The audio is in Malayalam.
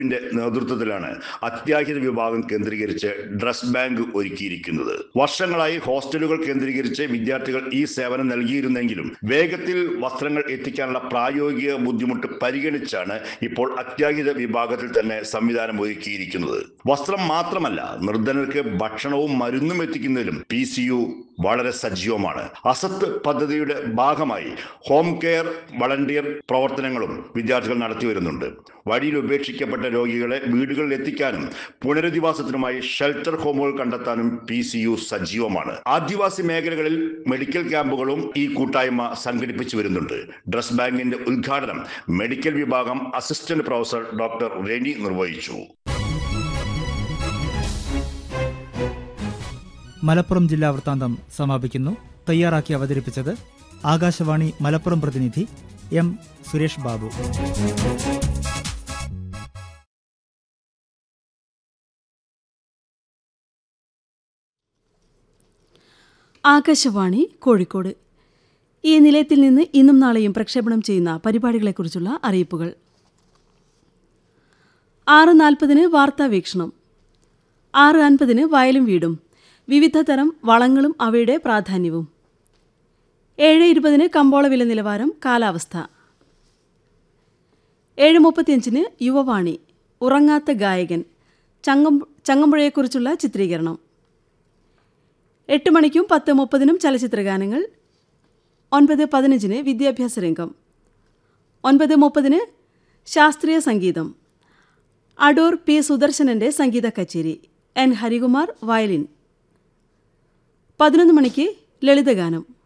ന്റെ നേതൃത്വത്തിലാണ് അത്യാഹിത വിഭാഗം കേന്ദ്രീകരിച്ച് ഡ്രസ് ബാങ്ക് ഒരുക്കിയിരിക്കുന്നത് വർഷങ്ങളായി ഹോസ്റ്റലുകൾ കേന്ദ്രീകരിച്ച് വിദ്യാർത്ഥികൾ ഈ സേവനം നൽകിയിരുന്നെങ്കിലും വേഗത്തിൽ വസ്ത്രങ്ങൾ എത്തിക്കാനുള്ള പ്രായോഗിക ബുദ്ധിമുട്ട് പരിഗണിച്ചാണ് ഇപ്പോൾ അത്യാഹിത വിഭാഗത്തിൽ തന്നെ സംവിധാനം ഒരുക്കിയിരിക്കുന്നത് വസ്ത്രം മാത്രമല്ല നിർധനർക്ക് ഭക്ഷണവും മരുന്നും എത്തിക്കുന്നതിലും പി സി യു വളരെ സജീവമാണ് അസത്ത് പദ്ധതിയുടെ ഭാഗമായി ഹോം കെയർ വളണ്ടിയർ പ്രവർത്തനങ്ങളും വിദ്യാർത്ഥികൾ നടത്തി വരുന്നുണ്ട് വഴിയിൽ ഉപേക്ഷിക്കപ്പെട്ട രോഗികളെ വീടുകളിൽ എത്തിക്കാനും പുനരധിവാസത്തിനുമായി ഷെൽട്ടർ ഹോമുകൾ കണ്ടെത്താനും പി സി യു സജീവമാണ് ആദിവാസി മേഖലകളിൽ മെഡിക്കൽ ക്യാമ്പുകളും ഈ കൂട്ടായ്മ സംഘടിപ്പിച്ചു വരുന്നുണ്ട് ഡ്രസ് ബാങ്കിന്റെ ഉദ്ഘാടനം മെഡിക്കൽ വിഭാഗം അസിസ്റ്റന്റ് പ്രൊഫസർ ഡോക്ടർ റെനി നിർവഹിച്ചു മലപ്പുറം ജില്ലാ വൃത്താന്തം സമാപിക്കുന്നു തയ്യാറാക്കി അവതരിപ്പിച്ചത് ആകാശവാണി മലപ്പുറം പ്രതിനിധി എം സുരേഷ് ബാബു ആകാശവാണി കോഴിക്കോട് ഈ നിലയത്തിൽ നിന്ന് ഇന്നും നാളെയും പ്രക്ഷേപണം ചെയ്യുന്ന പരിപാടികളെക്കുറിച്ചുള്ള അറിയിപ്പുകൾ ആറ് നാൽപ്പതിന് വാർത്താവീക്ഷണം ആറ് അൻപതിന് വയലും വീടും വിവിധ തരം വളങ്ങളും അവയുടെ പ്രാധാന്യവും ഏഴ് ഇരുപതിന് കമ്പോള വില നിലവാരം കാലാവസ്ഥ ഏഴ് മുപ്പത്തിയഞ്ചിന് യുവവാണി ഉറങ്ങാത്ത ഗായകൻ ചങ്ങം ചങ്ങമ്പുഴയെക്കുറിച്ചുള്ള ചിത്രീകരണം എട്ട് മണിക്കും പത്ത് മുപ്പതിനും ചലച്ചിത്രഗാനങ്ങൾ ഒൻപത് പതിനഞ്ചിന് വിദ്യാഭ്യാസ രംഗം ഒൻപത് മുപ്പതിന് ശാസ്ത്രീയ സംഗീതം അടൂർ പി സുദർശനന്റെ സംഗീത കച്ചേരി എൻ ഹരികുമാർ വയലിൻ പതിനൊന്ന് മണിക്ക് ലളിതഗാനം